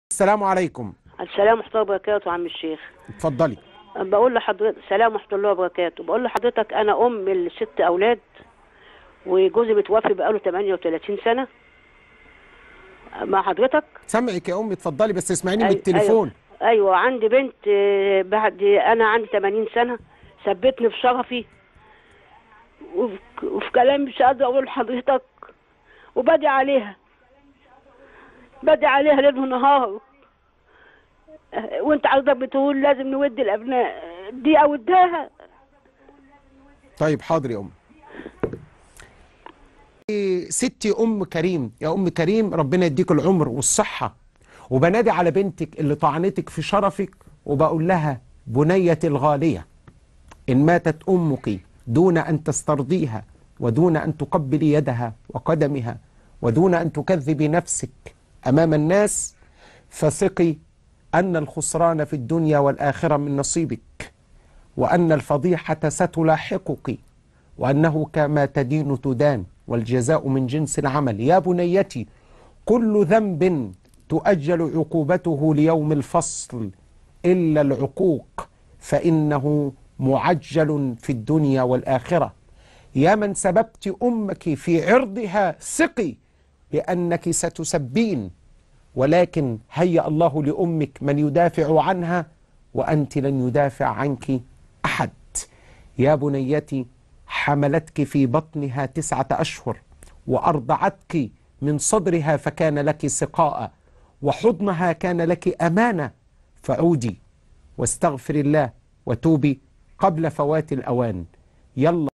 السلام عليكم السلام ورحمة الله وبركاته عم الشيخ اتفضلي بقول لحضرتك السلام ورحمة الله وبركاته بقول لحضرتك أنا أم لست أولاد وجوزي متوفي بقاله 38 سنة مع حضرتك سامعك يا امي اتفضلي بس اسمعيني من أي- التليفون أيوة, أيوة عندي بنت آه، بعد أنا عندي 80 سنة ثبتني في شرفي وفي, وفي كلام مش قادرة أقول لحضرتك وبدي عليها بدي عليها ليل ونهار آه، وانت حضرتك بتقول لازم نودي الابناء دي اوداها طيب حاضر يا ام ستي ام كريم يا ام كريم ربنا يديك العمر والصحه وبنادي على بنتك اللي طعنتك في شرفك وبقول لها بنيتي الغاليه ان ماتت امك دون ان تسترضيها ودون ان تقبلي يدها وقدمها ودون ان تكذبي نفسك امام الناس فثقي ان الخسران في الدنيا والاخره من نصيبك وأن الفضيحة ستلاحقك وأنه كما تدين تدان والجزاء من جنس العمل يا بنيتي كل ذنب تؤجل عقوبته ليوم الفصل إلا العقوق فإنه معجل في الدنيا والآخرة يا من سببت أمك في عرضها ثقي بأنك ستسبين ولكن هيأ الله لأمك من يدافع عنها وأنت لن يدافع عنك أحد يا بنيتي حملتك في بطنها تسعة أشهر وأرضعتك من صدرها فكان لك سقاء وحضنها كان لك أمانة فعودي واستغفر الله وتوبي قبل فوات الأوان يلا